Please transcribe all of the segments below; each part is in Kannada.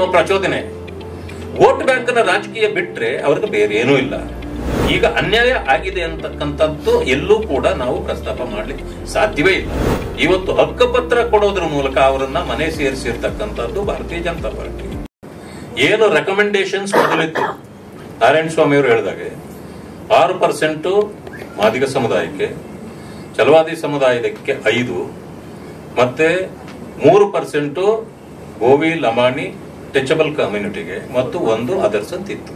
ಪ್ರಚೋದನೆ ವೋಟ್ ಬ್ಯಾಂಕ್ನ ರಾಜಕೀಯ ಬಿಟ್ರೆ ಅವ್ರಿಗೆ ಬೇರೆ ಏನೂ ಇಲ್ಲ ಈಗ ಅನ್ಯಾಯ ಆಗಿದೆ ಅಂತಕ್ಕಂಥದ್ದು ಎಲ್ಲೂ ಕೂಡ ನಾವು ಪ್ರಸ್ತಾಪ ಮಾಡ್ಲಿಕ್ಕೆ ಸಾಧ್ಯವೇ ಇಲ್ಲ ಇವತ್ತು ಹಕ್ಕುಪತ್ರ ಕೊಡೋದ್ರ ಮೂಲಕ ಅವರನ್ನ ಮನೆ ಸೇರಿಸಿರ್ತಕ್ಕಂಥದ್ದು ಭಾರತೀಯ ಜನತಾ ಪಾರ್ಟಿ ಏನು ರೆಕಮೆಂಡೇಶನ್ಸ್ ಮೊದಲಿತ್ತು ನಾರಾಯಣ ಸ್ವಾಮಿ ಅವರು ಹೇಳಿದಾಗೆ ಆರು ಪರ್ಸೆಂಟ್ ಮಾದಿಗ ಸಮುದಾಯಕ್ಕೆ ಚಲವಾದಿ ಸಮುದಾಯಕ್ಕೆ ಐದು ಮತ್ತೆ ಮೂರು ಪರ್ಸೆಂಟ್ ಗೋವಿ ಲಮಾಣಿ ಟಚಬಲ್ ಕಮ್ಯುನಿಟಿಗೆ ಮತ್ತು ಒಂದು ಅದರ್ಸ್ ಅಂತ ಇತ್ತು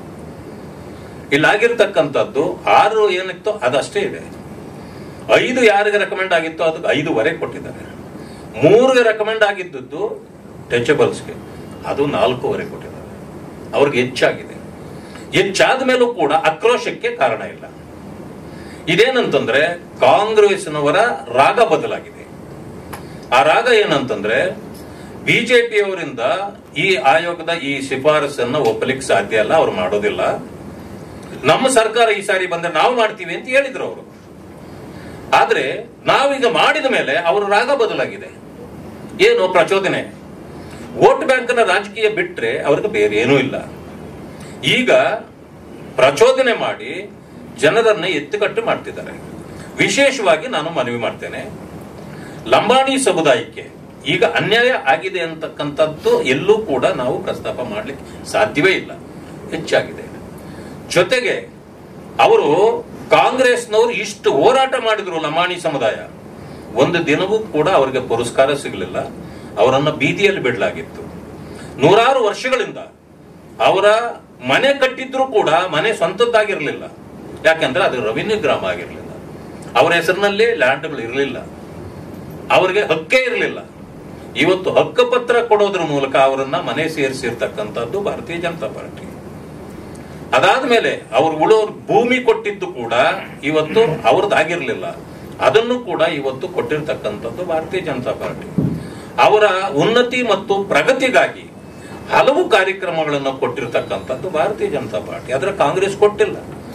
ಇಲ್ಲಾಗಿರ್ತಕ್ಕಂಥದ್ದು ಆರು ಏನಿತ್ತು ಅದಷ್ಟೇ ಇದೆ ಐದು ಯಾರಿಗೆ ರೆಕಮೆಂಡ್ ಆಗಿತ್ತು ಅದಕ್ಕೆ ಐದುವರೆ ಕೊಟ್ಟಿದ್ದಾರೆ ಮೂರಿಗೆ ರೆಕಮೆಂಡ್ ಆಗಿದ್ದದ್ದು ಟಚಬಲ್ಸ್ಗೆ ಅದು ನಾಲ್ಕೂವರೆ ಕೊಟ್ಟಿದ್ದಾರೆ ಅವ್ರಿಗೆ ಹೆಚ್ಚಾಗಿದೆ ಹೆಚ್ಚಾದ ಮೇಲೂ ಕೂಡ ಆಕ್ರೋಶಕ್ಕೆ ಕಾರಣ ಇಲ್ಲ ಇದೇನಂತಂದ್ರೆ ಕಾಂಗ್ರೆಸ್ನವರ ರಾಗ ಬದಲಾಗಿದೆ ಆ ರಾಗ ಏನಂತಂದ್ರೆ ಬಿಜೆಪಿಯವರಿಂದ ಈ ಆಯೋಗದ ಈ ಶಿಫಾರಸನ್ನ ಒಪ್ಪಲಿಕ್ಕೆ ಸಾಧ್ಯ ಇಲ್ಲ ಅವ್ರು ಮಾಡೋದಿಲ್ಲ ನಮ್ಮ ಸರ್ಕಾರ ಈ ಸಾರಿ ಬಂದ್ರೆ ನಾವು ಮಾಡ್ತೀವಿ ಅಂತ ಹೇಳಿದ್ರು ಅವರು ಆದ್ರೆ ನಾವೀಗ ಮಾಡಿದ ಮೇಲೆ ಅವರ ರಾಗ ಬದಲಾಗಿದೆ ಏನು ಪ್ರಚೋದನೆ ವೋಟ್ ಬ್ಯಾಂಕ್ನ ರಾಜಕೀಯ ಬಿಟ್ರೆ ಅವ್ರಿಗೆ ಬೇರೆ ಏನೂ ಇಲ್ಲ ಈಗ ಪ್ರಚೋದನೆ ಮಾಡಿ ಜನರನ್ನ ಎತ್ತುಕಟ್ಟು ಮಾಡ್ತಿದ್ದಾರೆ ವಿಶೇಷವಾಗಿ ನಾನು ಮನವಿ ಮಾಡ್ತೇನೆ ಲಂಬಾಣಿ ಸಮುದಾಯಕ್ಕೆ ಈಗ ಅನ್ಯಾಯ ಆಗಿದೆ ಅಂತಕ್ಕಂಥದ್ದು ಎಲ್ಲೂ ಕೂಡ ನಾವು ಪ್ರಸ್ತಾಪ ಮಾಡ್ಲಿಕ್ಕೆ ಸಾಧ್ಯವೇ ಇಲ್ಲ ಹೆಚ್ಚಾಗಿದೆ ಜೊತೆಗೆ ಅವರು ಕಾಂಗ್ರೆಸ್ನವರು ಇಷ್ಟು ಹೋರಾಟ ಮಾಡಿದ್ರು ಲಂಬಾಣಿ ಸಮುದಾಯ ಒಂದು ದಿನವೂ ಕೂಡ ಅವರಿಗೆ ಪುರಸ್ಕಾರ ಸಿಗಲಿಲ್ಲ ಅವರನ್ನ ಬೀದಿಯಲ್ಲಿ ಬಿಡಲಾಗಿತ್ತು ನೂರಾರು ವರ್ಷಗಳಿಂದ ಅವರ ಮನೆ ಕಟ್ಟಿದ್ರು ಕೂಡ ಮನೆ ಸ್ವಂತದ್ದಾಗಿರ್ಲಿಲ್ಲ ಯಾಕಂದ್ರೆ ಅದು ರೆವಿನ್ಯೂ ಗ್ರಾಮ ಆಗಿರ್ಲಿಲ್ಲ ಅವರ ಹೆಸರಿನಲ್ಲಿ ಲ್ಯಾಂಡ್ಗಳು ಇರಲಿಲ್ಲ ಅವರಿಗೆ ಹಕ್ಕೇ ಇರಲಿಲ್ಲ ಇವತ್ತು ಹಕ್ಕುಪತ್ರ ಕೊಡೋದ್ರ ಮೂಲಕ ಅವರನ್ನ ಮನೆ ಸೇರಿಸಿರ್ತಕ್ಕಂಥದ್ದು ಭಾರತೀಯ ಜನತಾ ಪಾರ್ಟಿ ಅದಾದ್ಮೇಲೆ ಅವ್ರು ಉಳೋರ್ ಭೂಮಿ ಕೊಟ್ಟಿದ್ದು ಕೂಡ ಇವತ್ತು ಅವ್ರದ್ದಾಗಿರ್ಲಿಲ್ಲ ಅದನ್ನು ಕೂಡ ಇವತ್ತು ಕೊಟ್ಟಿರ್ತಕ್ಕಂಥದ್ದು ಭಾರತೀಯ ಜನತಾ ಪಾರ್ಟಿ ಅವರ ಉನ್ನತಿ ಮತ್ತು ಪ್ರಗತಿಗಾಗಿ ಹಲವು ಕಾರ್ಯಕ್ರಮಗಳನ್ನು ಕೊಟ್ಟಿರ್ತಕ್ಕಂಥದ್ದು ಭಾರತೀಯ ಜನತಾ ಪಾರ್ಟಿ ಆದ್ರೆ ಕಾಂಗ್ರೆಸ್ ಕೊಟ್ಟಿಲ್ಲ